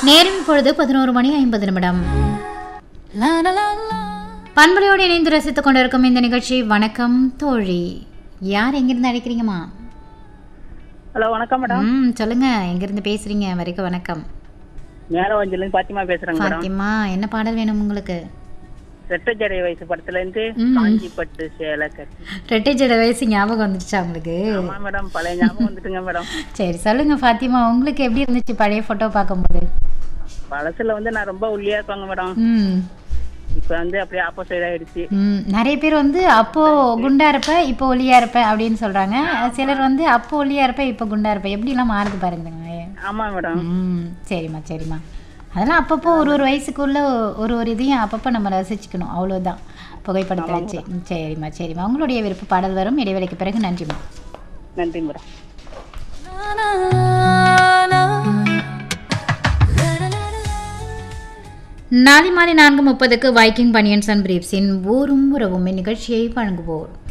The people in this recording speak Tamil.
நேரம் இப்பொழுது பதினோரு மணி ஐம்பது நிமிடம் பண்பலையோடு இணைந்து ரசித்துக் கொண்டிருக்கும் இந்த நிகழ்ச்சி வணக்கம் தோழி யார் எங்கிருந்து அழைக்கிறீங்கம்மா ஹலோ வணக்கம் மேடம் ம் சொல்லுங்க எங்கிருந்து பேசுறீங்க வரைக்கும் வணக்கம் மேலவஞ்சிலேருந்து பாத்திமா பேசுறேங்க மேடம் பாத்தியம்மா என்ன பாடல் வேணும் உங்களுக்கு ரெட்டை ஜடை வயசு படத்துல இருந்து ம். காஞ்சி பட்டு சேலை கட்டி ரெட்டை ஜட வயசு ஞாபகம் வந்துருச்சா உங்களுக்கு ஆமா மேடம் பழைய ஞாபகம் வந்துட்டுங்க மேடம் சரி சொல்லுங்க ஃபாத்திமா உங்களுக்கு எப்படி இருந்துச்சு பழைய போட்டோ பார்க்கும்போது பழசுல வந்து நான் ரொம்ப ஒல்லியா இருப்பாங்க மேடம் ம் இப்ப வந்து அப்படியே ஆப்போசைட் ஆயிடுச்சு ம் நிறைய பேர் வந்து அப்போ குண்டா இருப்ப இப்போ ஒல்லியா இருப்ப அப்படின்னு சொல்றாங்க சிலர் வந்து அப்போ ஒல்லியா இருப்ப இப்போ குண்டா இருப்ப எப்படிலாம் மாறுது பாருங்க ஆமா மேடம் ம் சரிம்மா சரிம்மா அதெல்லாம் அப்பப்போ ஒரு ஒரு வயசுக்குள்ள ஒரு ஒரு இதையும் அப்பப்போ நம்ம ரசிச்சுக்கணும் அவ்வளோதான் புகைப்படத்தை வச்சு ம், சரிம்மா சரிம்மா உங்களுடைய விருப்ப பாடல் வரும் இடைவேளைக்கு பிறகு நன்றிம்மா நன்றி மேடம் நாளை மாலை நான்கு முப்பதுக்கு வைக்கிங் பனியன்ஸ் அண்ட் பிரீப்ஸின் ஊரும் உறவும் நிகழ்ச்சியை வழங்குவோர்